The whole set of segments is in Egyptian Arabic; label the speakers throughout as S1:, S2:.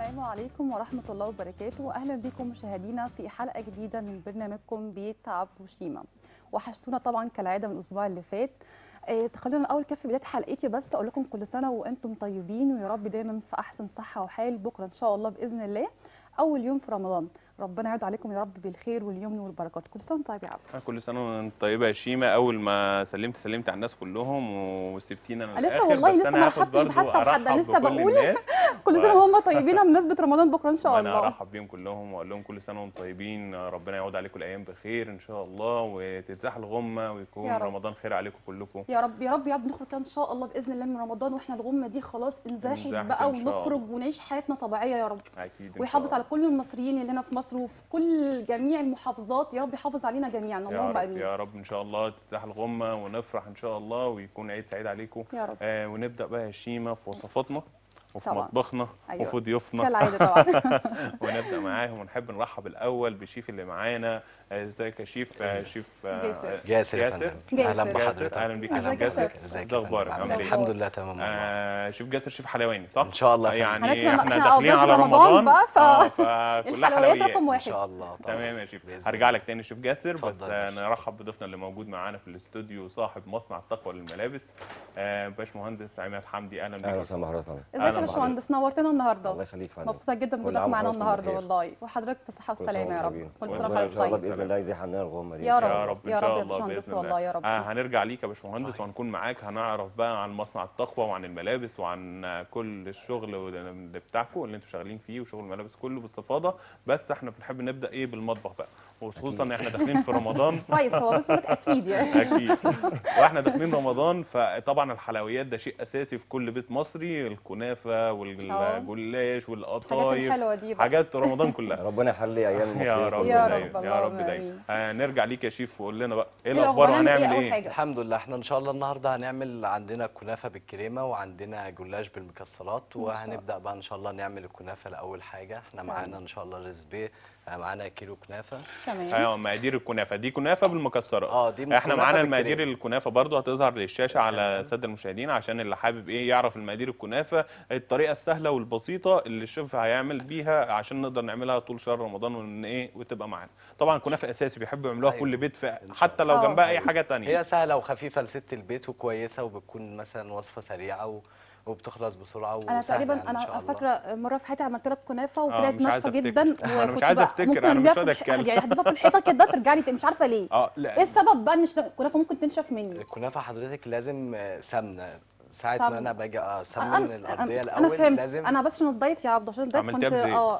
S1: السلام عليكم ورحمة الله وبركاته أهلا بكم مشاهدينا في حلقة جديدة من برنامجكم بيت عبد وشيمة وحشتونا طبعا كالعادة من الأسبوع اللي فات آه، خلونا الأول كده في بداية حلقتي بس أقول لكم كل سنة وأنتم طيبين ويا رب دايما في أحسن صحة وحال بكرة إن شاء الله بإذن الله أول يوم في رمضان ربنا يعود عليكم يا رب بالخير واليمن والبركات كل سنة وأنت طيب يا عبد
S2: كل سنه وانت طيبه يا شيماء اول ما سلمت سلمت على الناس كلهم وسبتينا انا
S1: لسه
S2: للآخر،
S1: والله
S2: بس
S1: لسه
S2: أنا
S1: ما
S2: هاخد
S1: رحبتش
S2: برضو
S1: بحتى بحد،
S2: أرحب
S1: لسه
S2: بكل
S1: بقول
S2: الناس
S1: كل سنة وهم طيبين بمناسبة رمضان بكرة إن شاء
S2: وانا
S1: الله
S2: ارحب بيهم كلهم واقول لهم كل سنه وانتم طيبين ربنا يعود عليكم الايام بخير ان شاء الله وتتزاح الغمه ويكون
S1: يا رب.
S2: رمضان خير عليكم كلكم
S1: يا رب يا رب يا رب نخرج كده ان شاء الله باذن الله من رمضان واحنا الغمه دي خلاص انزاحت
S2: انزاحت
S1: بقى
S2: إن شاء
S1: ونخرج ونعيش حياتنا طبيعيه يا رب
S2: اكيد إن
S1: ويحافظ
S2: شاء
S1: على كل المصريين اللي هنا في مصر وفي كل جميع المحافظات يا رب يحافظ علينا جميعا
S2: الله. يا
S1: اللهم
S2: رب
S1: امين
S2: يا رب ان شاء الله تتزاح الغمه ونفرح ان شاء الله ويكون عيد سعيد عليكم
S1: يا رب
S2: آه ونبدا بقى يا شيماء في وصفاتنا وفي
S1: طبعا.
S2: مطبخنا
S1: أيوة.
S2: وفي ضيوفنا
S1: كالعاده طبعا
S2: ونبدا معاهم ونحب نرحب الاول بالشيف اللي معانا آه، ازيك يا شيف آه، شيف آه،
S1: جاسر.
S3: جاسر يا
S2: جاسر.
S3: فندم اهلا
S1: جاسر.
S3: بحضرتك
S2: اهلا بيك يا
S1: ازيك
S2: شيف
S1: يا
S2: جاسر
S1: شيف؟
S3: ازيك
S2: ده
S3: يا فندم؟
S2: اخبارك
S3: عامل
S2: عامل
S3: إيه؟
S2: ايه
S3: الحمد لله تمام والله
S2: آه شيف جاسر شيف حلواني صح
S3: ان شاء الله يا فندم.
S2: يعني
S1: هنسمع-
S2: احنا
S1: إحنا
S2: داخلين
S1: أوجاز
S2: على
S1: رمضان
S2: رمضان
S1: بقى، ف-
S2: اه فكلها
S1: الحلويات
S2: حلويات
S1: رقم
S3: ان
S1: واحد
S3: شاء الله طبعا
S2: تمام يا شيف
S3: بإذن
S2: هرجع
S3: الله.
S2: لك تاني شيف جاسر
S3: اتفضل
S2: بس
S3: يا
S2: آه،
S3: باشا.
S2: نرحب بضيفنا اللي موجود معانا في الاستوديو صاحب مصنع التقوى للملابس آه باشمهندس عماد حمدي اهلا بيك
S4: اهلا وسهلا بحضرتك
S1: ازيك
S2: أهلا
S1: يا
S2: بحضرتك.
S1: باشمهندس نورتنا النهارده
S4: الله يخليك فندم
S1: مبسوطه جدا
S4: كل
S1: بوجودك
S4: عام
S1: معانا
S4: وحضرتك
S1: النهارده
S4: بخير.
S1: والله وحضرتك بصحه
S4: كل سنة
S1: وسلامه يا
S4: وانتم
S1: رب
S4: طيبين.
S1: كل سنه
S4: وربنا ان
S1: وحضرتك
S4: شاء الله
S1: طيب
S4: باذن الله يزيح عننا الغمه دي
S1: يا
S4: إن
S1: رب.
S4: شاء
S2: يا
S4: الله.
S2: رب
S1: يا
S2: ان
S1: رب
S2: شاء
S1: يا
S2: الله
S1: باشمهندس
S2: باذن
S1: والله
S2: الله
S1: يا رب.
S2: آه هنرجع ليك يا باشمهندس وهنكون معاك هنعرف بقى عن مصنع التقوى وعن الملابس وعن آه، كل الشغل اللي بتاعكم اللي انتوا شغالين فيه وشغل الملابس كله باستفاضه بس احنا بنحب نبدا ايه بالمطبخ بقى وخصوصا ان احنا داخلين في رمضان
S1: كويس هو بس لك اكيد يعني
S2: اكيد واحنا داخلين رمضان فطبعا الحلويات ده شيء اساسي في كل بيت مصري الكنافه والجلاش
S1: الحاجات
S2: والقطايف
S1: الحلوه دي بقى
S2: حاجات رمضان كلها
S4: ربنا يحلي ايام المصريين
S2: يا رب
S4: كلهم.
S1: يا
S2: دايما
S1: رب،
S2: يا رب
S1: اللهم
S2: دايما
S1: آمين.
S2: آه نرجع ليك يا شيف وقول لنا بقى ايه
S1: إيه
S2: الاخبار
S1: هنعمل
S2: وهنعمل
S1: اول
S2: ايه
S1: حاجه
S3: الحمد لله احنا ان شاء الله النهارده هنعمل عندنا كنافه بالكريمه وعندنا جلاش بالمكسرات وهنبدا بقى ان شاء الله نعمل الكنافه لاول حاجه احنا معانا ان شاء الله ريسبي معانا كيلو كنافه
S1: تمام
S2: ايوه مقادير الكنافه دي كنافه بالمكسرات
S3: اه دي
S2: احنا
S3: كنافة
S2: معانا
S3: بالكريمة.
S2: المقادير الكنافه برضو هتظهر للشاشه على
S3: تمام.
S2: الساده المشاهدين عشان اللي حابب ايه يعرف المقادير الكنافه الطريقه السهله والبسيطه اللي الشيف هيعمل بيها عشان نقدر نعملها طول شهر رمضان وان ايه وتبقى معانا طبعا الكنافه اساسي بيحبوا يعملوها
S3: أيوة.
S2: كل بيت في
S3: إن شاء
S2: حتى لو
S1: الله.
S2: جنبها اي
S3: أيوة.
S2: حاجه تانية
S3: هي سهله وخفيفه لست البيت وكويسه وبتكون مثلا وصفه سريعه و... وبتخلص بسرعه
S1: انا
S3: وسهله
S1: تقريبا
S3: يعني إن شاء
S1: انا
S3: الله.
S1: فاكره مره في حياتي عملت لك كنافه وطلعت
S2: مش عايز
S1: ناشفه
S2: أفتكر.
S1: جدا
S2: أنا مش
S1: وكنت
S2: عايز
S1: بقى-
S2: أفتكر،
S1: ممكن
S2: أنا
S1: أرميها
S2: مش
S1: في
S2: راضي
S1: الح-
S2: أتكلم.
S1: يعني احدفها في الحيطه كده ترجع لي تاني، مش عارفه ليه
S2: اه
S1: ايه
S2: لا
S1: السبب بقى ان الش- الكنافه ممكن تنشف مني
S3: الكنافه حضرتك لازم آه، سمنه ساعه
S1: سمنة.
S3: ما انا باجي اسمن
S1: أنا-
S3: الارضيه
S1: انا
S3: الاول
S1: فهمت
S3: لازم
S1: انا بس عشان الدايت يا عبد عشان الدايت
S2: عملتيها
S1: كنت
S2: بزيت.
S1: اه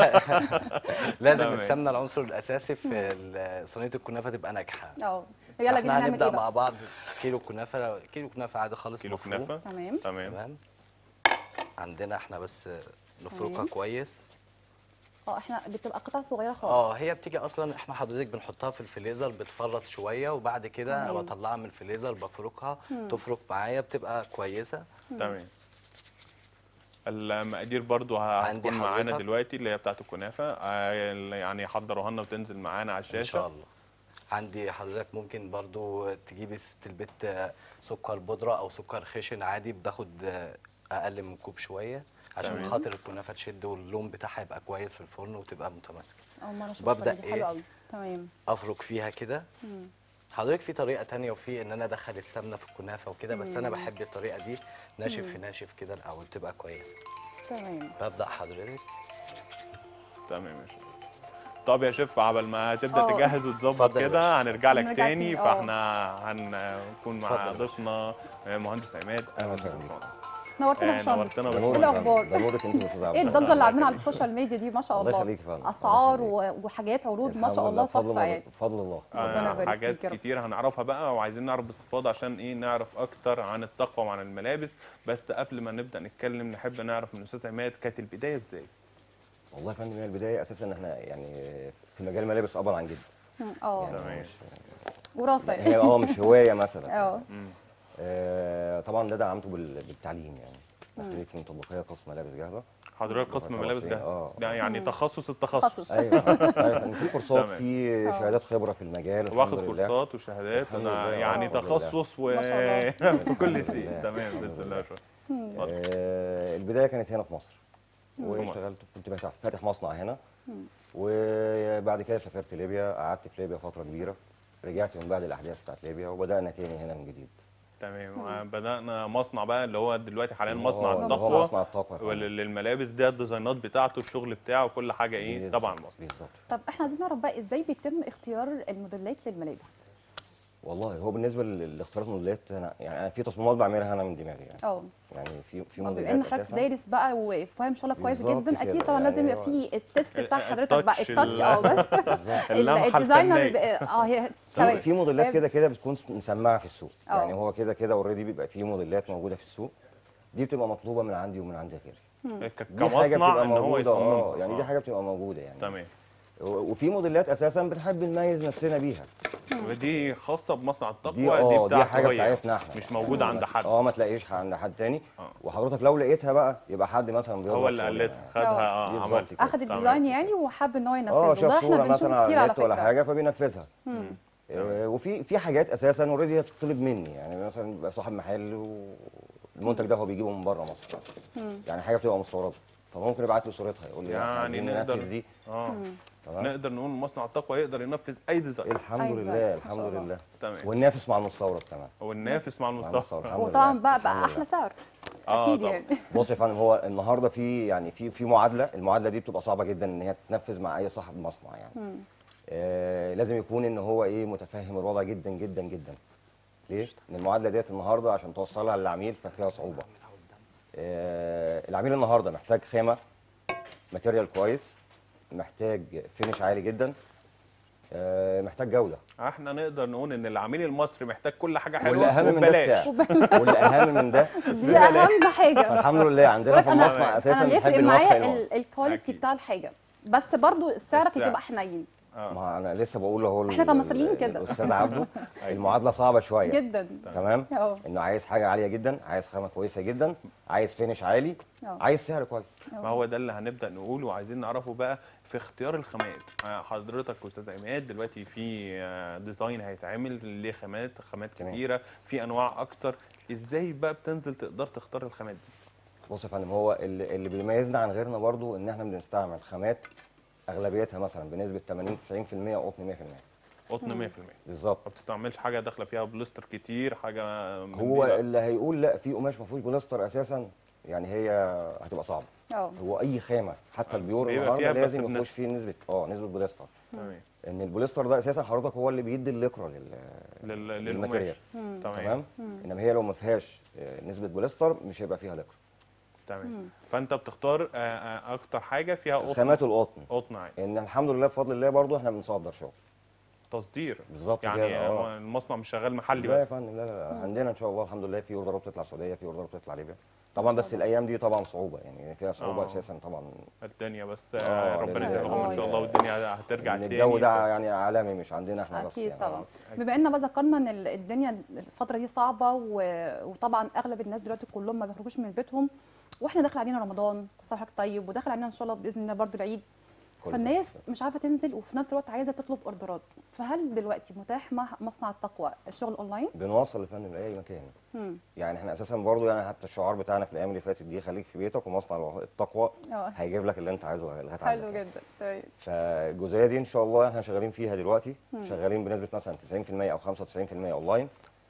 S3: لازم
S2: تمام.
S3: السمنه العنصر الاساسي في ال- صينيه الكنافه تبقى ناجحه
S1: اه يلا بينا
S3: احنا
S1: نعمل
S3: هنبدا
S1: ايه
S3: مع
S1: بقى
S3: بعض كيلو كنافه كيلو كنافه عادي خالص
S2: كيلو
S3: مفروم.
S2: كنافه
S1: تمام
S2: تمام
S3: تمام عندنا احنا بس نفركها
S1: تمام.
S3: كويس
S1: اه احنا بتبقى قطع صغيره خالص
S3: اه هي بتيجي اصلا احنا حضرتك بنحطها في الفريزر بتفرط شويه وبعد كده
S1: تمام.
S3: بطلعها من الفريزر بفركها تفرك معايا بتبقى كويسه
S2: تمام المقادير برضو
S3: عندي
S2: هتكون معانا
S3: حضرتك.
S2: دلوقتي اللي هي بتاعت الكنافه آه، يعني حضروها لنا وتنزل معانا على الشاشه
S3: ان شاء الله عندي حضرتك ممكن برضو تجيبي ست البيت آه، سكر بودره او سكر خشن عادي بتاخد آه، اقل من كوب شويه عشان
S2: تمام.
S3: خاطر الكنافه تشد واللون بتاعها يبقى كويس في الفرن وتبقى متماسكه
S1: اول مره اشوف
S3: ببدأ
S1: الطريقة دي، حلو
S3: إيه؟
S1: قوي تمام
S3: افرك فيها كده
S1: مم.
S3: حضرتك في طريقه تانية وفي ان انا ادخل السمنه في الكنافه وكده بس انا بحب الطريقه دي ناشف في ناشف كده الاول تبقى كويسه
S1: تمام
S3: ببدا حضرتك
S2: تمام يا شيف طب يا شيف عبل ما تبدا
S1: اه.
S2: تجهز وتظبط
S3: اتفضل يا
S2: كده
S3: باشا.
S2: هنرجع لك
S1: هنرجع
S2: تاني
S1: تاني، اه.
S2: فاحنا هنكون مع
S3: اتفضل يا
S2: ضيفنا آه، مهندس عماد
S4: أهلا وسهلا بيك.
S1: نورتنا يا
S2: آه،
S1: باشمهندس
S2: نورتنا
S4: ده
S2: بس
S1: ايه
S4: نورك
S2: والله.
S4: يا
S1: الاخبار
S4: فندم. ده نورك انت والاستاذ عبد
S1: ايه
S4: الله.
S1: الضجه اللي عاملينها على
S2: الله يخليك.
S1: السوشيال ميديا دي ما شاء
S4: الله
S1: الله
S4: يخليك يا فندم. الله
S1: اسعار
S4: يخليك.
S1: و- وحاجات عروض ما
S4: الحمد
S1: شاء
S4: لله،
S1: الله
S4: بفضل
S1: تحفه يعني
S4: بفضل الله
S1: ربنا
S2: آه،
S1: يبارك
S2: حاجات
S1: فيك يا رب.
S2: كتير هنعرفها بقى وعايزين نعرف باستفاضه عشان ايه نعرف اكتر عن التقوى وعن الملابس بس قبل ما نبدا نتكلم نحب نعرف من الاستاذ عماد كانت البدايه ازاي
S4: والله يا فندم هي البدايه اساسا ان احنا يعني في مجال الملابس ابر عن جد
S1: مم، اه
S4: يعني
S2: تمام.
S4: مش
S1: وراثه
S4: هي
S1: يعني
S4: اه مش هوايه مثلا
S1: اه
S2: مم.
S4: آه، طبعا ده دعمته بال- بالتعليم يعني دخلت في مطبخيه قسم ملابس جاهزه
S2: حضرتك قسم
S4: خلاص
S2: ملابس
S4: يعني،
S2: جاهز
S4: اه.
S2: ده يعني
S1: مم.
S2: تخصص التخصص
S1: تخصص
S4: ايوه ايوه فندم. في كورسات
S2: تمام.
S4: في
S1: اه.
S4: شهادات خبره في المجال الحمد
S2: واخد
S4: لله.
S2: كورسات وشهادات
S4: الحمد
S2: انا
S4: لله،
S2: يعني
S4: الحمد لله.
S2: تخصص و
S1: ما شاء الله.
S2: في كل
S4: الحمد
S2: شيء
S4: لله.
S2: تمام
S4: الحمد
S2: باذن الله
S4: لله.
S2: اتفضل.
S4: آه، البدايه كانت هنا في مصر واشتغلت كنت فاتح- فاتح مصنع هنا وبعد كده سافرت ليبيا قعدت في ليبيا فتره كبيره رجعت من بعد الاحداث بتاعت ليبيا وبدانا تاني هنا من جديد
S2: تمام بدانا مصنع بقى اللي هو دلوقتي حاليا مصنع
S4: اللي هو
S2: التقوى
S4: مصنع التقوى فعلا.
S2: وال- للملابس ده الديزاينات بتاعته الشغل بتاعه كل حاجه ايه
S4: بالظبط،
S2: طبعا مصنع
S4: بالظبط
S1: طب احنا عايزين نعرف بقى ازاي بيتم اختيار الموديلات للملابس
S4: والله هو بالنسبه لل- لاختيارات الموديلات انا يعني انا في تصميمات بعملها انا من دماغي يعني
S1: اه
S4: يعني في في
S1: ما بما
S4: موديلات
S1: ان حضرتك
S4: اساسا
S1: دارس بقى وفاهم شغلك كويس
S4: بالظبط
S1: جدا اكيد
S4: كده،
S1: طبعا لازم
S4: يعني
S1: يبقى في التست بتاع
S2: ال-
S1: حضرتك بقى
S2: التاتش
S1: التاتش
S2: ال-
S1: اه بس
S4: بالظبط
S2: اللمحة
S1: الديزاينر
S2: الفنية.
S1: بقى- اه هي
S4: في-
S1: ثواني.
S4: في موديلات
S1: فاهم؟
S4: كده كده بتكون مسمعه في السوق
S1: اه.
S4: يعني هو كده كده اوريدي بيبقى في موديلات موجوده في السوق دي بتبقى مطلوبه من عندي ومن عند غيري
S2: ك-
S4: دي حاجه
S2: كمصنع
S4: بتبقى
S2: ان هو
S4: موجوده اه
S2: يصممها
S4: يعني دي
S2: آه.
S4: حاجه بتبقى موجوده يعني
S2: تمام
S4: و- وفي موديلات اساسا بنحب نميز نفسنا بيها
S2: ودي خاصه بمصنع
S4: دي
S2: التقوى
S4: اه دي
S2: بتاعته
S4: حاجه
S2: هي.
S4: بتاعتنا احنا
S2: مش موجوده عند حد
S4: اه ما تلاقيش عند حد تاني
S2: آه.
S4: وحضرتك لو لقيتها بقى يبقى حد مثلا بيظبط
S2: هو اللي
S4: شغلنا
S2: قلدها
S4: يعني.
S2: خدها
S1: اه.
S2: اه
S4: بالظبط
S2: عملت
S4: كده.
S1: اخد
S2: تمام.
S1: الديزاين يعني وحب ان هو ينفذه
S4: اه
S1: وده
S4: شاف
S1: احنا
S4: صوره
S1: بنشوفه
S4: مثلا على
S1: كتير على
S4: النت ولا
S1: فكره
S4: حاجه فبينفذها
S1: مم.
S4: آه، وفي في حاجات اساسا اوريدي بتطلب مني يعني مثلا بيبقى صاحب محل والمنتج ده هو بيجيبه من بره مصر
S1: مم.
S4: يعني حاجه بتبقى مستورده فممكن يبعت لي صورتها يقول لي لا، احنا
S2: يعني
S4: عايزين
S2: نقدر
S4: ننفذ دي
S2: اه
S4: تمام
S2: نقدر نقول مصنع التقوى يقدر ينفذ اي ديزاين
S4: الحمد
S1: أي ديزاين،
S4: لله
S1: ما
S4: الحمد
S1: شاء الله.
S4: لله
S2: تمام
S4: والنافس مع المستورد كمان
S2: والنافس مع
S4: مع
S2: المستوى
S4: المستورد الحمد
S1: وطبعا
S4: لله،
S1: بقى
S4: الحمد
S1: بقى
S4: لله.
S1: احلى سعر
S2: اه
S1: اكيد
S2: طبعا
S1: يعني
S4: بص يا فندم هو النهارده في يعني في في معادله المعادله دي بتبقى صعبه جدا ان هي تتنفذ مع اي صاحب مصنع يعني
S1: مم.
S4: آه لازم يكون ان هو ايه متفهم الوضع جدا جدا جدا ليه؟ ان المعادله ديت النهارده عشان توصلها للعميل ففيها صعوبه آه العميل النهارده محتاج خامه ماتيريال كويس محتاج فينش عالي جدا آه محتاج جوده
S2: احنا نقدر نقول ان العميل المصري محتاج كل حاجه حلوه
S4: والاهم من ده
S2: وببلاش.
S4: السعر والاهم من ده
S1: دي اهم حاجه
S4: فالحمد لله عندنا في
S1: بقولك أنا-
S4: المصنع اساسا
S1: انا اللي
S4: بنحب
S1: يفرق
S4: نوفق
S1: معايا
S4: الوضع
S1: ال- الكواليتي
S2: أكيد.
S1: بتاع الحاجه بس برضو سعرك
S2: السعر.
S1: تبقى حنين
S2: اه
S4: ما انا لسه بقول اهو
S1: إحنا
S4: ال-
S1: كمصريين
S4: ال-
S1: كده.
S4: الاستاذ عبده المعادله صعبه شويه
S1: جدا
S4: تمام
S1: اه
S4: انه عايز حاجه عاليه جدا عايز خامه كويسه جدا عايز فينش عالي
S1: اه
S4: عايز سعر كويس
S2: ما هو ده اللي هنبدا نقوله وعايزين نعرفه بقى في اختيار الخامات آه، حضرتك استاذ عماد دلوقتي في آه، ديزاين هيتعمل ليه خامات خامات
S4: تمام.
S2: كتيره في انواع اكتر ازاي بقى بتنزل تقدر تختار الخامات دي
S4: بص يا فندم هو اللي, اللي بيميزنا عن غيرنا برضو ان احنا بنستعمل خامات اغلبيتها مثلا بنسبه 80 90% قطن 100%
S2: قطن 100%
S4: بالظبط
S2: ما بتستعملش حاجه داخله فيها بوليستر كتير حاجه من
S4: هو
S2: دي لا.
S4: اللي هيقول لا في قماش ما فيهوش بوليستر اساسا يعني هي هتبقى صعبه
S1: اه
S4: هو اي خامه حتى البيور
S2: بيبقى
S4: النهارده
S2: فيها بس
S4: لازم
S2: بنسبة.
S4: يخش فيه نسبه اه نسبه بوليستر
S2: تمام
S4: ان البوليستر ده اساسا حضرتك هو اللي بيدي الليكرا لل
S2: لل-
S4: للماتيريال
S2: للقماش تمام
S4: تمام انما هي لو ما فيهاش آه، نسبه بوليستر مش هيبقى فيها ليكرا
S2: تمام فانت بتختار آه، آه، اكتر حاجه فيها قطن
S4: خامات القطن
S2: قطن عادي
S4: ان الحمد لله بفضل الله برضو احنا بنصدر شغل
S2: تصدير
S4: بالظبط
S2: يعني
S4: كده اه
S2: آه، المصنع مش شغال محلي
S4: لا يا
S2: بس
S4: فندم لا لا لا عندنا ان شاء الله الحمد لله في اوردرات بتطلع السعوديه في اوردرات بتطلع ليبيا طبعا بس الايام دي طبعا صعوبه يعني فيها صعوبه
S2: آه.
S4: اساسا طبعا
S2: الدنيا بس
S4: آه،
S2: آه، ربنا
S4: لأن-
S2: يسهلهم ان شاء الله
S1: آه.
S2: والدنيا هترجع
S4: ان
S2: تاني
S4: الجو ده يعني عالمي مش عندنا احنا بس
S1: اكيد
S4: يعني
S1: طبعا
S2: أكيد.
S1: بما ان بقى ذكرنا ان ال- الدنيا الفتره دي صعبه و- وطبعا اغلب الناس دلوقتي كلهم ما بيخرجوش من بيتهم واحنا داخل علينا رمضان كل سنه وحضرتك طيب وداخل علينا ان شاء الله باذن الله برضو العيد
S4: كل
S1: فالناس مش عارفه تنزل وفي نفس الوقت عايزه تطلب اوردرات فهل دلوقتي متاح مع مصنع التقوى الشغل اونلاين؟
S4: بنوصل لفندم لاي مكان
S1: مم.
S4: يعني احنا اساسا برضو يعني حتى الشعار بتاعنا في الايام اللي فاتت دي خليك في بيتك ومصنع التقوى
S1: اه
S4: هيجيب لك اللي انت عايزه لغايه عندك
S1: حلو
S4: يعني.
S1: جدا طيب
S4: فالجزئيه دي ان شاء الله احنا شغالين فيها دلوقتي
S1: مم.
S4: شغالين بنسبه مثلا 90% او 95% اونلاين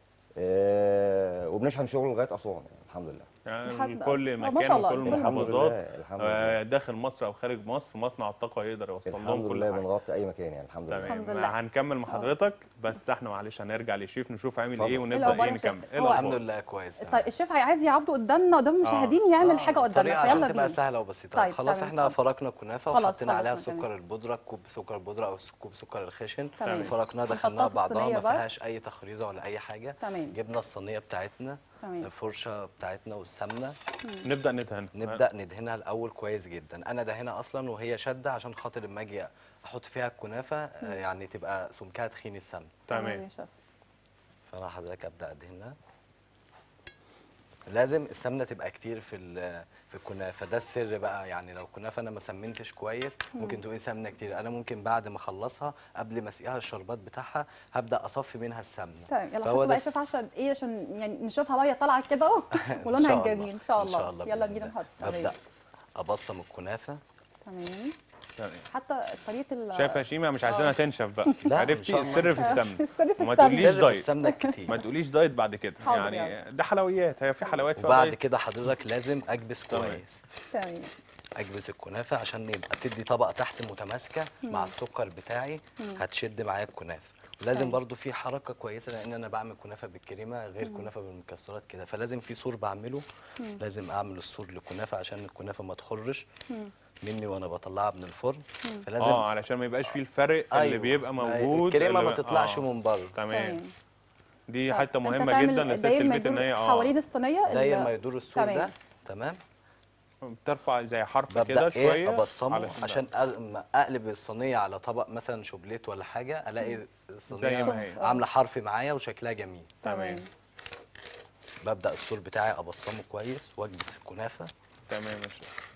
S4: آه وبنشحن شغل لغايه اسوان يعني الحمد لله
S2: يعني
S1: لحد-
S2: كل
S1: آه، ما
S2: مكان
S1: شاء الله.
S2: وكل
S1: الحمد
S2: المحافظات
S4: لله الحمد
S2: آه،
S4: لله
S2: داخل مصر او خارج مصر مصنع الطاقه يقدر يوصل لهم
S4: الحمد
S2: كل
S4: لله
S2: حاجه
S4: بنغطي اي مكان يعني الحمد لله
S1: الحمد
S2: تمام
S1: لله.
S2: هنكمل مع حضرتك بس احنا معلش هنرجع لشيف نشوف عامل
S4: اتفضل.
S2: ايه
S1: إيه
S2: ونبدا
S1: الأخبار
S2: ايه
S1: يا شيف؟
S2: نكمل ايه
S1: هو-
S2: الأخبار؟
S3: الحمد لله كويس تمام.
S1: طيب الشيف عايز يعبده قدامنا قدام المشاهدين يعمل
S3: آه،
S1: حاجه
S3: طريقة
S1: قدامنا
S3: عشان
S1: فيلا
S3: تبقى
S1: بينا
S3: سهله وبسيطه
S1: طيب،
S3: خلاص
S1: تمام،
S3: احنا
S1: اتفضل.
S3: فركنا كنافه
S1: خلاص،
S3: وحطينا عليها
S1: خلصنا، تمام.
S3: سكر البودره كوب سكر بودره او كوب سكر الخشن
S1: تمام.
S3: فركناها
S1: هنحطها
S3: دخلناها
S1: في
S3: بعضها
S1: الصينية
S3: ما
S1: بقى.
S3: فيهاش اي تخريزه ولا اي حاجه
S1: تمام
S3: جبنا الصينيه بتاعتنا
S1: تمام
S3: الفرشه بتاعتنا والسمنه
S2: نبدا ندهن
S3: نبدا ندهنها الاول كويس جدا انا دهنها اصلا وهي شاده عشان خاطر لما اجي احط فيها الكنافه آه، يعني تبقى سمكها تخين السمن
S2: تمام
S1: يا شيف
S3: فانا حضرتك ابدا ادهنها لازم السمنه تبقى كتير في ال- في الكنافه ده السر بقى يعني لو الكنافه انا ما سمنتش كويس ممكن تقولي سمنه كتير انا ممكن بعد ما اخلصها قبل ما اسقيها الشربات بتاعها هبدا اصفي منها السمنه
S1: طيب يلا
S3: فهو
S1: حط
S3: ده
S1: بقى
S3: الس-
S1: شوف عشان ايه عشان يعني نشوفها وهي طالعه كده اهو
S3: إن
S1: ولونها
S3: شاء الله.
S1: الجميل ان شاء
S3: إن
S1: الله
S3: شاء الله
S1: يلا
S3: بإذن
S1: بينا
S3: الله.
S1: نحط
S3: ببدا ابصم الكنافه
S1: تمام
S2: تمام.
S1: حتى طريقه ال
S2: شايفه يا شيماء مش عايزينها تنشف بقى
S3: لا، إن
S2: عرفتي
S3: شاء الله.
S2: السر في السمنه
S1: السر في
S2: وما
S1: السمنة.
S2: تقوليش
S3: السر في
S2: دايت.
S3: السمنه الكتير
S2: ما تقوليش دايت بعد كده
S1: حاضر
S2: يعني ده حلويات هي في حلويات فيها
S3: وبعد
S2: دايت.
S3: كده حضرتك لازم اكبس
S2: تمام.
S3: كويس
S1: تمام
S3: اكبس الكنافه عشان يبقى تدي طبقه تحت متماسكه مع السكر بتاعي هتشد معايا الكنافه لازم
S1: تمام.
S3: برضو في حركه كويسه لان انا بعمل كنافه بالكريمه غير كنافه بالمكسرات كده فلازم في سور بعمله لازم اعمل السور للكنافه عشان الكنافه ما تخرش مني وانا بطلعها من الفرن فلازم
S2: اه علشان ما يبقاش فيه الفرق اللي
S3: أيوة.
S2: بيبقى
S3: ما-
S2: موجود
S3: الكريمه
S2: اللي
S3: ما
S2: ب-
S3: تطلعش
S2: آه.
S3: من بره
S2: تمام
S1: تمام
S2: دي
S1: طب
S2: حته
S1: أنت
S2: مهمه
S1: تعمل
S2: جدا لست
S1: داير ما
S2: البيت ان
S1: يدور
S2: هي اه
S1: حوالين الصينيه
S3: داير
S1: ال-
S3: ما يدور السور
S1: تمام.
S3: ده تمام
S2: بترفع زي حرف
S3: ببدا
S2: كده
S3: ايه
S2: شويه
S3: ابصمه
S2: علشان
S3: عشان أ- ما اقلب الصينيه على طبق مثلا شوبليت ولا حاجه الاقي
S2: زي
S3: الصينيه
S2: ما هي.
S3: عامله حرف معايا وشكلها جميل
S2: تمام
S3: ببدا السور بتاعي ابصمه كويس واكبس الكنافه
S2: تمام يا شيخ.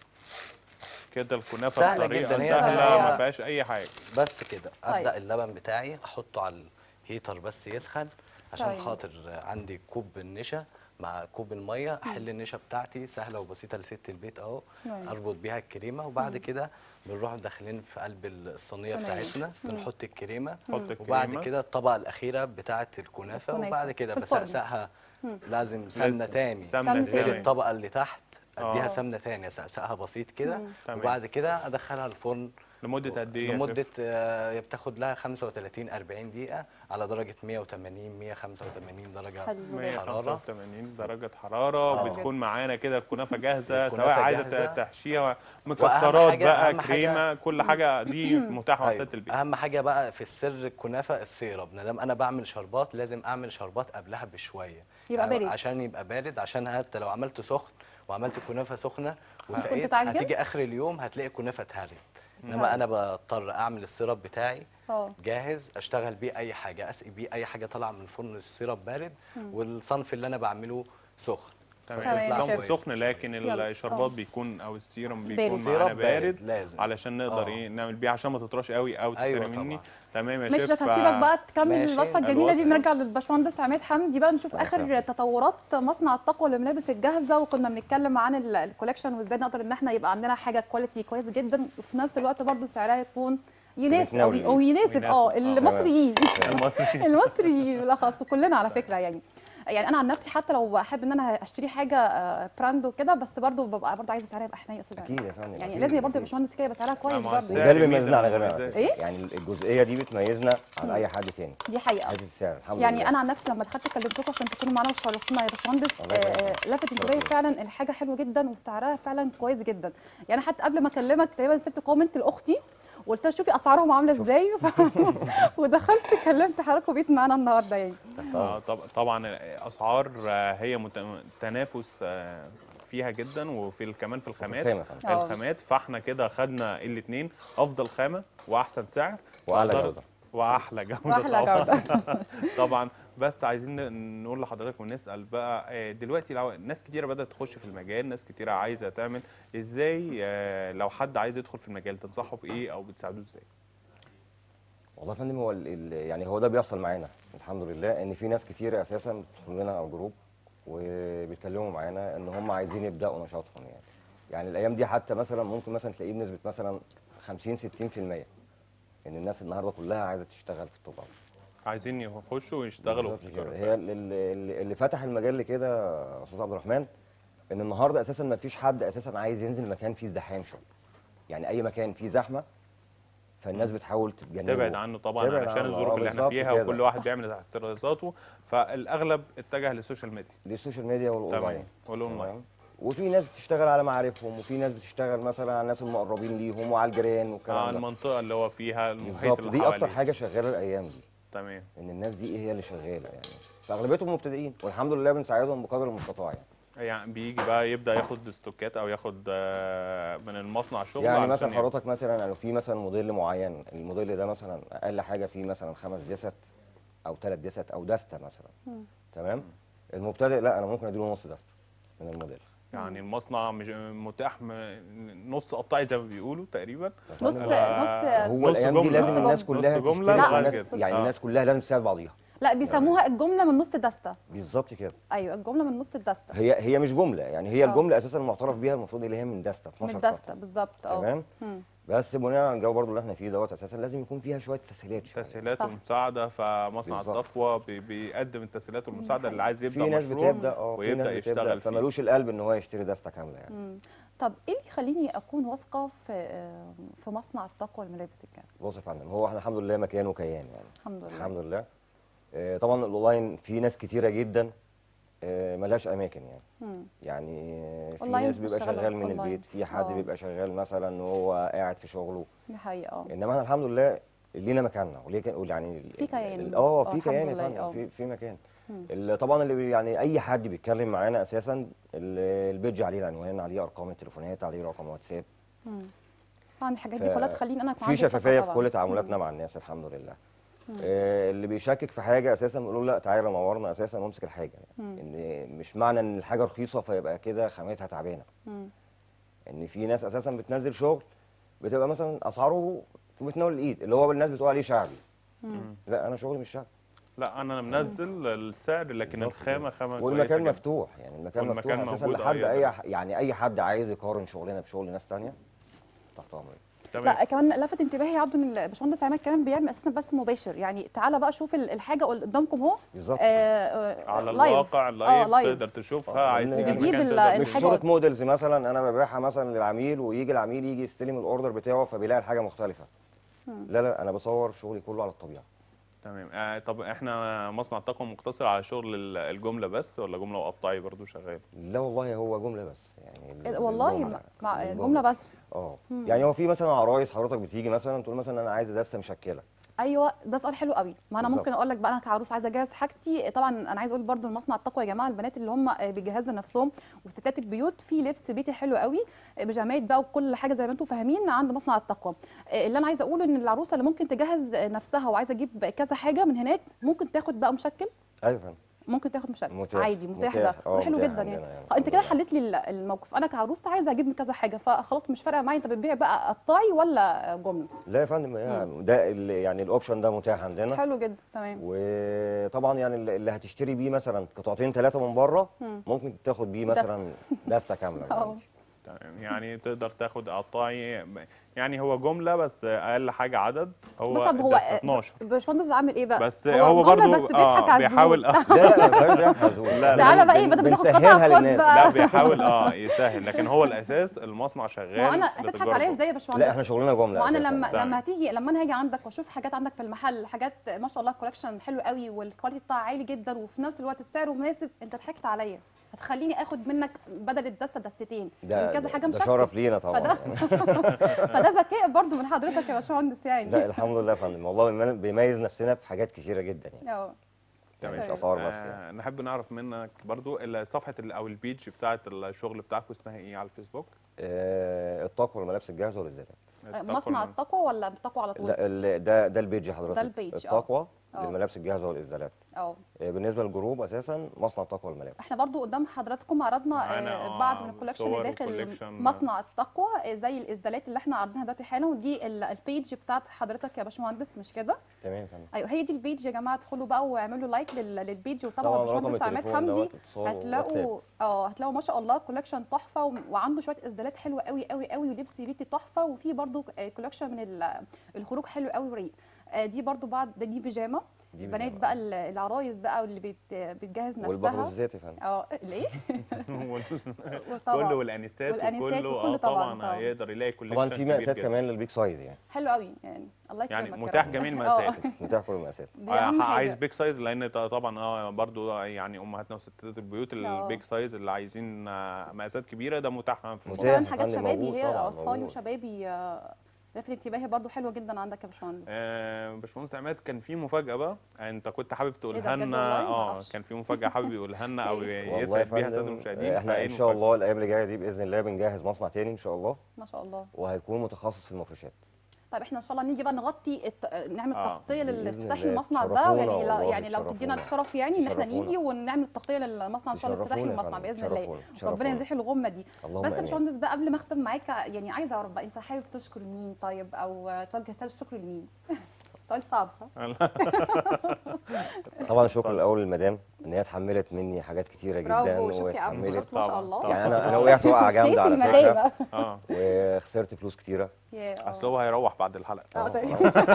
S2: كده الكنافه
S3: سهلة
S2: بطريقه
S3: جدا، هي
S2: سهله
S3: سهلة.
S2: ما فيهاش اي حاجه
S3: بس كده ابدا
S1: طيب.
S3: اللبن بتاعي احطه على الهيتر بس يسخن عشان
S1: طيب.
S3: خاطر عندي كوب النشا مع كوب الميه احل النشا بتاعتي سهله وبسيطه لست البيت اهو
S1: طيب.
S3: اربط بيها الكريمه وبعد كده بنروح داخلين في قلب الصينيه
S1: صينية.
S3: بتاعتنا بنحط الكريمه
S2: حط
S3: وبعد
S2: الكريمة.
S3: كده الطبقه الاخيره بتاعه الكنافه
S1: الكنافة.
S3: وبعد كده
S1: في الفرن.
S3: بسقسقها لازم سمنه
S2: لازم
S3: تاني
S2: سمنه
S1: سمنة
S3: غير
S2: تاني.
S3: الطبقه اللي تحت اديها
S2: آه.
S3: سمنه تانية اسقسقها بسيط كده
S2: تمام.
S3: وبعد كده ادخلها الفرن
S2: لمده قد ايه يا
S3: لمده
S2: شيف؟
S3: آه، هي بتاخد لها 35 40 دقيقه على درجه 180 185 درجه
S1: حلو جدا.
S3: حراره
S2: 185 درجه حراره
S3: آه.
S2: وبتكون معانا كده الكنافه جاهزه
S3: الكنافة
S2: سواء عايزه
S3: جاهزة.
S2: تحشيها مكسرات
S3: حاجة-
S2: بقى
S3: أهم حاجة-
S2: كريمه كل حاجه دي متاحه مع
S3: أيوة.
S2: ست البيت
S3: اهم حاجه بقى في السر الكنافه السيرب ما دام انا بعمل شربات لازم اعمل شربات قبلها بشويه
S1: يبقى
S3: يعني
S1: بارد.
S3: عشان يبقى بارد عشان حتى لو عملته سخن وعملت الكنافه سخنه
S1: كنت
S3: وسقيت
S1: تعجن؟
S3: هتيجي اخر اليوم هتلاقي الكنافه اتهرت انما انا بضطر اعمل السيرب بتاعي
S1: اه
S3: جاهز اشتغل بيه اي حاجه اسقي بيه اي حاجه طالعه من الفرن السيرب بارد والصنف اللي انا بعمله سخن
S1: تمام
S2: تمام
S1: يا
S2: الصنف
S1: شيف.
S2: سخن لكن
S1: يلا.
S2: الشربات
S1: آه.
S2: بيكون او السيرم
S1: بارد.
S2: بيكون معانا
S3: السيرب بارد،
S2: بارد
S3: لازم.
S2: علشان نقدر
S3: آه.
S2: ايه نعمل بيه عشان ما تطراش قوي او
S3: أيوة
S2: تترمي مني
S3: طبعا.
S2: تمام يا
S1: ماشي
S2: شيف
S1: شيف هسيبك بقى تكمل
S3: ماشي.
S1: الوصفه الجميله دي
S2: الوصفة.
S1: بنرجع للباشمهندس عماد حمدي بقى نشوف
S4: الله
S1: اخر
S4: يسلمك.
S1: تطورات مصنع التقوى للملابس الجاهزه وكنا بنتكلم عن ال- الكوليكشن وازاي نقدر ان احنا يبقى عندنا حاجه كواليتي كويس جدا وفي نفس الوقت برضو سعرها يكون يناسب او
S4: متناول.
S1: أو يناسب اه
S2: ويناسب. آه.
S1: المصريين
S2: المصري
S1: المصري بالاخص كلنا على فكره يعني يعني انا عن نفسي حتى لو بحب ان انا اشتري حاجه آه، براند وكده بس برضو ببقى برضو عايزه سعرها يبقى حنين يا استاذ
S4: اكيد
S1: عماد.
S4: يا فندم
S1: يعني
S4: أكيد،
S1: لازم برضو
S4: أكيد.
S1: يا باشمهندس كده يبقى سعرها كويس
S2: مع
S1: برضو
S2: السعر.
S4: وده اللي
S2: ميزة
S4: بيميزنا على
S2: من
S4: غيرنا
S2: المميزات.
S1: إيه؟
S4: يعني الجزئيه دي بتميزنا عن اي حد تاني
S1: دي حقيقه
S4: حته السعر الحمد
S1: يعني
S4: لله
S1: انا عن نفسي لما دخلت كلمتكم عشان تكونوا معانا وتشرفونا يا باشمهندس
S4: الله يبارك
S1: آه،
S4: فيك.
S1: لفت انتباهي
S4: شكراً.
S1: فعلا الحاجه حلوه جدا وسعرها فعلا كويس جدا يعني حتى قبل ما اكلمك تقريبا سبت كومنت لاختي وقلت لها شوفي اسعارهم عامله ازاي ودخلت كلمت حضراتكم بقيت معانا النهارده يعني
S2: آه، طب- طبعا اسعار آه، هي مت- تنافس آه، فيها جدا وفي ال- كمان في الخامات
S4: الخامة فعلا.
S1: آه.
S2: الخامات فاحنا كده خدنا الاثنين افضل خامه واحسن سعر
S4: وأعلى
S2: وأقدر-
S4: جودة.
S2: واحلى جوده
S1: واحلى
S2: طبعا
S1: جوده
S2: طبعا بس عايزين ن- نقول لحضرتك ونسال بقى آه، دلوقتي لو ناس كتيره بدات تخش في المجال ناس كتيره عايزه تعمل ازاي آه، لو حد عايز يدخل في المجال تنصحه بايه او بتساعدوه ازاي
S4: والله يا فندم هو ال- ال- يعني هو ده بيحصل معانا الحمد لله ان في ناس كتير اساسا بتدخل لنا او جروب وبيتكلموا معانا ان هم عايزين يبداوا نشاطهم يعني يعني الايام دي حتى مثلا ممكن مثلا تلاقيه بنسبه مثلا 50 60% ان الناس النهارده كلها عايزه تشتغل في الطباعه
S2: عايزين يخشوا ويشتغلوا في
S4: بالظبط كده.
S2: التجارة.
S4: هي ال- ال- اللي فتح المجال لكده يا استاذ عبد الرحمن ان النهارده اساسا ما فيش حد اساسا عايز ينزل مكان فيه ازدحام شويه يعني اي مكان فيه زحمه فالناس بتحاول تتجنبه
S2: تبعد عنه طبعا
S4: تبعد
S2: علشان
S4: عنه،
S2: الظروف
S4: آه،
S2: اللي احنا
S4: بالظبط
S2: فيها
S4: كده.
S2: وكل واحد بيعمل احترازاته فالاغلب اتجه للسوشيال ميديا
S4: للسوشيال ميديا والاونلاين
S2: تمام والاونلاين
S4: تمام؟ وفي ناس بتشتغل على معارفهم وفي ناس بتشتغل مثلا على الناس المقربين ليهم وعلى الجيران
S2: اه
S4: والكلام ده
S2: المنطقه اللي هو فيها المحيط
S4: بالظبط
S2: اللي
S4: دي اكتر
S2: حواليه.
S4: حاجه شغاله الايام دي
S2: تمام
S4: ان الناس دي ايه هي اللي شغاله يعني فاغلبيتهم مبتدئين والحمد لله بنساعدهم بقدر المستطاع يعني
S2: يعني بيجي بقى يبدا ياخد استوكات او ياخد آه، من المصنع شغل
S4: يعني
S2: علشان
S4: مثلا
S2: يبقى-
S4: حضرتك مثلا لو في مثلا موديل معين الموديل ده مثلا اقل حاجه فيه مثلا خمس ديست او ثلاث ديست او دسته مثلا تمام المبتدئ لا انا ممكن اديله نص دسته من الموديل
S2: يعني المصنع مش متاح م- نص قطاعي زي ما بيقولوا تقريبا
S1: نص
S2: آه،
S1: نص
S4: هو
S2: نص
S4: الايام دي
S2: جملة.
S4: لازم
S1: نص
S4: الناس
S1: جملة.
S4: كلها
S2: نص جملة
S4: تشترك
S1: لغاية
S4: الناس
S2: كده.
S4: يعني
S2: آه.
S4: الناس كلها لازم تساعد بعضيها
S1: لا بيسموها الجمله من نص دسته
S4: بالظبط كده
S1: ايوه الجمله من نص الدسته
S4: هي هي مش جمله يعني هي
S1: آه.
S4: الجمله اساسا المعترف بيها المفروض اللي هي من دسته 12
S1: من
S4: سطر.
S1: الدسته بالظبط اه
S4: تمام
S1: مم.
S4: بس بناء على الجو برضو اللي احنا فيه دوت اساسا لازم يكون فيها شويه تسهيلات شوية.
S2: تسهيلات
S1: صح.
S2: ومساعده فمصنع
S4: بالظبط.
S2: التقوى بي- بيقدم التسهيلات والمساعده اللي عايز يبدا
S4: في ناس
S2: مشروع
S4: بتبدا اه في
S2: ويبدا
S4: ناس بتبدا
S2: يشتغل فيه
S4: فمالوش القلب ان هو يشتري دسته كامله يعني
S1: مم. طب ايه اللي يخليني اكون واثقه في آه، في مصنع التقوى الملابس الجاهزه
S4: بص يا فندم هو احنا الحمد لله مكان وكيان يعني
S1: الحمد لله
S4: الحمد لله آه، طبعا الاونلاين في ناس كتيره جدا آه، ملهاش اماكن يعني
S1: مم.
S4: يعني آه، في
S1: أونلاين
S4: ناس بيبقى
S1: بتشتغل
S4: شغال من
S1: أونلاين.
S4: البيت في حد
S1: آه.
S4: بيبقى شغال مثلا ان هو قاعد في شغله
S1: دي حقيقه اه
S4: انما احنا الحمد لله لينا مكاننا وليه كان يعني ال-
S1: في كيان.
S4: ال-
S1: آه،
S4: اه في
S1: الحمد
S4: كيان يا
S1: لله،
S4: فندم
S1: آه.
S4: في في مكان
S1: مم.
S4: ال- طبعا اللي بي- يعني اي حد بيتكلم معانا اساسا ال- البيج عليه العنوان عليه ارقام التليفونات عليه رقم واتساب
S1: مم. طبعا الحاجات دي
S4: ف-
S1: كلها تخليني انا يكون
S4: في
S1: عندي ثقة
S4: شفافيه في
S1: طبعاً.
S4: كل تعاملاتنا مع الناس الحمد لله آه اللي بيشكك في حاجه اساسا بنقول له لا تعالى نورنا اساسا وامسك الحاجه يعني ان مش معنى ان الحاجه رخيصه فيبقى كده خامتها تعبانه
S1: مم.
S4: ان في ناس اساسا بتنزل شغل بتبقى مثلا اسعاره في متناول الايد اللي هو الناس بتقول عليه شعبي لا انا شغلي مش شعبي
S2: لا انا منزل السعر لكن
S4: بالظبط
S2: الخامه
S4: كده.
S2: خامه
S4: والمكان
S2: كويسة جداً.
S4: مفتوح يعني المكان
S2: والمكان
S4: مفتوح اساسا
S2: موجود،
S4: لحد
S2: آه،
S4: اي
S2: يقدر.
S4: ح- يعني اي حد عايز يقارن شغلنا بشغل ناس تانية تحت امرك
S2: تمام
S1: لا كمان لفت انتباهي يا عبدو ان الباشمهندس عماد كمان بيعمل اساسا بس مباشر يعني تعالى بقى شوف ال- الحاجه قدامكم اهو
S4: بالظبط
S1: آه، آه،
S2: على
S1: لايف.
S2: الواقع
S1: آه،
S2: اللايف
S1: لايف.
S2: تقدر تشوفها
S4: آه،
S2: عايز
S4: لأن
S2: تيجي
S4: يعني
S1: بيجيب
S2: المكان
S1: ال-
S2: تقدر
S4: مش
S1: الحاجة-
S4: صوره موديلز مثلا انا ببيعها مثلا للعميل ويجي العميل يجي يستلم الاوردر بتاعه فبيلاقي الحاجه مختلفه لا لا انا بصور شغلي كله على الطبيعه
S2: تمام آه طب احنا مصنع الطاقه مقتصر على شغل ال- الجمله بس ولا جمله وقطاعي برضو شغال
S4: لا والله هو جمله بس يعني ال-
S1: إيه، والله
S4: الجملة.
S1: مع
S4: الجملة.
S1: جمله بس
S4: اه يعني هو في مثلا عرايس حضرتك بتيجي مثلا تقول مثلا انا عايزه دسه مشكله
S1: ايوه ده سؤال حلو قوي ما انا
S4: بالظبط.
S1: ممكن اقول لك بقى انا كعروس عايزه اجهز حاجتي طبعا انا عايزه اقول برضو المصنع التقوى يا جماعه البنات اللي هم بيجهزوا نفسهم وستات البيوت في لبس بيتي حلو قوي بيجامات بقى وكل حاجه زي ما انتم فاهمين عند مصنع التقوى اللي انا عايزه اقوله ان العروسه اللي ممكن تجهز نفسها وعايزه تجيب كذا حاجه من هناك ممكن تاخد بقى مشكل
S4: ايوه فندم.
S1: ممكن تاخد مشكل
S4: متاح.
S1: عادي متاح,
S4: متاح.
S1: ده
S4: آه،
S1: ده حلو
S4: متاح
S1: جدا
S4: عندنا
S1: يعني
S4: يعني،
S1: آه، انت
S4: الحمد
S1: كده
S4: لله.
S1: حليت لي ال- الموقف انا كعروسه عايزه اجيب من كذا حاجه فخلاص مش فارقه معايا انت بتبيع بقى قطاعي ولا جمله
S4: لا يا فندم يعني ده ال- يعني الاوبشن ده متاح عندنا
S1: حلو جدا تمام
S4: وطبعا يعني اللي اللي هتشتري بيه مثلا قطعتين ثلاثه من بره
S1: مم.
S4: ممكن تاخد بيه
S1: دستة.
S4: مثلا دسته كامله من
S1: اه.
S4: عندي.
S2: تمام يعني تقدر تاخد قطاعي يعني هو جمله بس اقل حاجه عدد هو
S1: بص طب هو
S2: الدستة 12
S1: الباشمهندس عامل ايه بقى
S2: بس هو,
S1: جملة
S2: برضو
S1: بس بيضحك على
S2: بيحاول
S1: الزبون.
S2: اه
S4: لا لا ما فيهاش بيع حزون
S2: لا، لا،
S1: تعالى بقى ايه
S4: بن-
S1: بدل ما تاخد
S4: بنسهلها
S1: قطعه خد
S4: للناس.
S1: بقى
S2: لا بيحاول اه يسهل لكن هو الاساس المصنع شغال
S1: ما هو انا هتضحك
S2: لتجارته.
S1: عليا ازاي يا
S4: لا
S1: باشمهندس
S4: احنا شغلنا جمله
S1: وانا
S4: أساساً.
S1: لما
S2: تمام.
S1: لما هتيجي لما انا هاجي عندك واشوف حاجات عندك في المحل حاجات ما شاء الله كولكشن حلو قوي والكواليتي بتاعها عالي جدا وفي نفس الوقت السعر مناسب انت ضحكت عليا هتخليني اخد منك بدل الدسه دستتين
S4: ده
S1: من كذا حاجه
S4: ده
S1: مشكل
S4: شرف لينا طبعا
S1: فده
S4: يعني.
S1: فده ذكاء برضو من حضرتك يا باشمهندس يعني
S4: لا الحمد لله يا فندم والله بيميز- بيميز نفسنا في حاجات كتيره جدا يعني
S1: اه
S4: يعني مش
S1: تمام.
S4: اسعار بس يعني
S2: آه نحب نعرف منك برضو ال- صفحه ال- او البيج بتاعه الشغل بتاعكم اسمها ايه على الفيسبوك
S4: آه الطاقه والملابس الجاهزه والازالات
S1: مصنع التقوى ولا التقوى على طول
S4: لا ال- ده ده البيج حضرتك
S1: ده البيج، آه.
S4: التقوى
S1: آه.
S4: للملابس الجاهزه والازالات
S1: اه
S4: آه، بالنسبه للجروب اساسا مصنع التقوى والملابس
S1: احنا برضو قدام حضراتكم عرضنا
S2: معانا،
S1: آه،
S2: آه،
S1: بعض من الكولكشن
S2: صور
S1: اللي داخل
S2: وكولكشن.
S1: مصنع التقوى آه، زي الازدالات اللي احنا عارضينها دلوقتي حالا ودي ال- البيج بتاعت حضرتك يا باشمهندس مش كده
S4: تمام يا فندم
S1: ايوه هي دي البيج يا جماعه ادخلوا بقى واعملوا لايك لل- للبيج وطبعا
S4: طبعا رقم
S1: باشمهندس عماد
S4: التليفون
S1: حمدي
S4: دوت اتصال وواتساب.
S1: هتلاقوا اه هتلاقوا ما شاء الله كولكشن تحفه و- وعنده شويه ازدالات حلوه قوي قوي قوي ولبس بيتي تحفه وفي برضو كولكشن من ال- الخروج حلو قوي ورقيق آه، دي برضو بعض ده دي بيجامه
S4: دي
S1: البنات
S4: بيجامة.
S1: بقى ال- العرايس بقى واللي بت- بتجهز نفسها
S4: والبغرزات يا فندم
S1: اه ليه؟
S2: كله والانيتات
S1: والأنيسات
S2: وكله
S1: وكله
S2: اه
S1: طبعاً،
S2: طبعا
S1: طبعاً.
S2: يقدر يلاقي كولكشن
S4: طبعا في
S2: كبير
S4: مقاسات
S2: جدا.
S4: كمان للبيج سايز يعني
S1: حلو قوي يعني الله يكرمك
S2: يعني
S1: يا
S2: متاح
S1: رب.
S2: جميع
S1: آه،
S2: المقاسات
S4: متاح كل المقاسات
S1: دي اهم
S2: آه، عايز
S1: حاجه
S2: بيج سايز لان ط- طبعا اه برضو يعني امهاتنا وستات البيوت
S1: آه.
S2: البيج سايز اللي عايزين آه، مقاسات كبيره ده متاح في
S4: متاح.
S1: وكمان
S2: المصنع
S1: حاجات
S4: فندم
S1: شبابي
S4: موجود
S1: هي
S4: طبعاً،
S1: اطفالي
S4: موجود.
S1: وشبابي آه، لفت انتباهي برضو حلوه جدا عندك يا باشمهندس
S2: آه، باشمهندس عماد كان في مفاجاه بقى انت كنت حابب
S1: ده
S2: تقولها
S1: بجد
S2: لنا
S1: والله؟
S2: اه
S1: معرفش.
S2: كان في مفاجاه حابب يقولها لنا او
S4: والله يا
S2: يسعد بيها الساده
S4: فندم
S2: المشاهدين
S4: احنا
S2: فإيه
S4: ان شاء
S2: المفاجأة؟
S4: الله الايام اللي جايه دي باذن الله بنجهز مصنع تاني ان شاء الله
S1: ما شاء الله
S4: وهيكون متخصص في المفروشات
S1: طيب احنا ان شاء الله نيجي بقى نغطي الت... نعمل
S2: آه،
S1: تغطيه
S4: بإذن
S1: لافتتاح
S4: الله.
S1: المصنع ده
S4: تشرفونا
S1: يعني لو
S4: والله،
S1: يعني لو تدينا
S4: تشرفونا.
S1: الشرف يعني ان احنا
S4: تشرفونا.
S1: نيجي ونعمل تغطيه للمصنع ان شاء الله افتتاح
S4: تشرفونا يا
S1: المصنع
S4: فندم،
S1: باذن الله
S4: تشرفونا،
S1: ربنا
S4: تشرفونا.
S1: يزيح الغمه دي
S4: اللهم
S1: بس يا
S4: آمين.
S1: باشمهندس بقى قبل ما اختم معاك يعني عايزه اعرف بقى انت حابب تشكر مين طيب او توجه رساله الشكر لمين سؤال صعب صح؟
S4: طبعا شكرا الاول للمدام ان هي اتحملت مني حاجات كتيره جدا
S1: برافو شفتي يا عبد
S4: واتحملت
S1: شفت ما شاء
S2: طبعاً،
S1: الله
S2: طبعاً.
S4: يعني انا انا وقعت وقعه
S1: مش
S4: جامده
S1: ناسي
S4: على
S1: المدام
S4: فكره
S2: اه
S4: وخسرت فلوس كتيره
S1: يا
S2: اصل هو هيروح بعد الحلقه
S1: اه طيب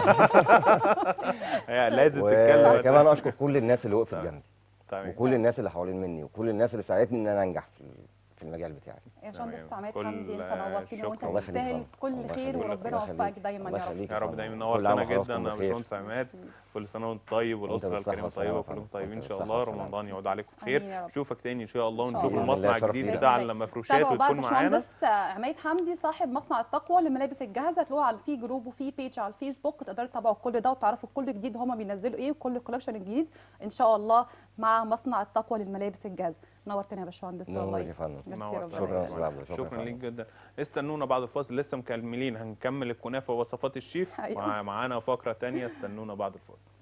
S2: هي لازم تتكلم
S4: وكمان اشكر كل الناس اللي وقفت جنبي
S2: تمام
S4: وكل الناس اللي حوالين مني وكل الناس اللي ساعدتني ان انا انجح في في المجال بتاعي
S1: يا باشمهندس
S2: تمام.
S1: عماد
S2: كل
S1: حمدي انت نورتنا وانت
S2: شكر.
S4: الله يخليك
S1: تستاهل
S4: طبعاً.
S1: كل
S4: الله
S1: خير
S4: يخليك.
S1: وربنا
S4: الله
S1: يوفقك
S4: يخليك.
S1: دايما
S4: الله
S1: يا رب
S4: يخليك
S2: يا رب
S4: فندم.
S2: دايما
S4: كل عام
S2: نورتنا
S4: وحضراتكم
S2: جدا يا
S4: بخير.
S2: باشمهندس عماد كل سنه وانت طيب والاسره
S4: بالصحة
S2: الكريمه
S4: والسلامة
S2: طيبه
S4: يا فندم.
S2: كلكم طيبين ان
S4: وانت
S2: شاء
S4: بالصحة
S2: الله
S4: والسلامة.
S2: رمضان يعود عليكم
S1: آمين
S2: بخير
S1: يا رب.
S2: نشوفك تاني ان شاء الله
S1: إن شاء
S2: ونشوف
S1: الله.
S4: بإذن الله،
S2: المصنع
S4: شرف
S2: الجديد
S4: لينا.
S2: بتاع
S1: بإذن الله.
S2: المفروشات
S1: تابعوا بقى
S2: وتكون معانا
S1: باشمهندس عماد حمدي صاحب مصنع التقوى لملابس الجاهزه هتلاقوه على في جروب وفي بيج على الفيسبوك تقدروا تتابعوا كل ده وتعرفوا كل جديد هما بينزلوا ايه وكل الكولكشن الجديد ان شاء الله مع مصنع التقوى للملابس الجاهزه نورتنا يا باشمهندس
S4: نور
S1: والله
S4: يا فندم
S1: ميرسي
S2: نورتنا.
S1: ربنا
S4: شكرا يا
S1: يخليك.
S4: استاذ عبد الله
S2: شكرا
S4: يا
S2: ليك
S4: فندم.
S2: جدا استنونا بعد الفاصل لسه مكملين هنكمل الكنافه ووصفات الشيف
S1: أيوة.
S2: مع- معانا فقره تانية استنونا بعد الفاصل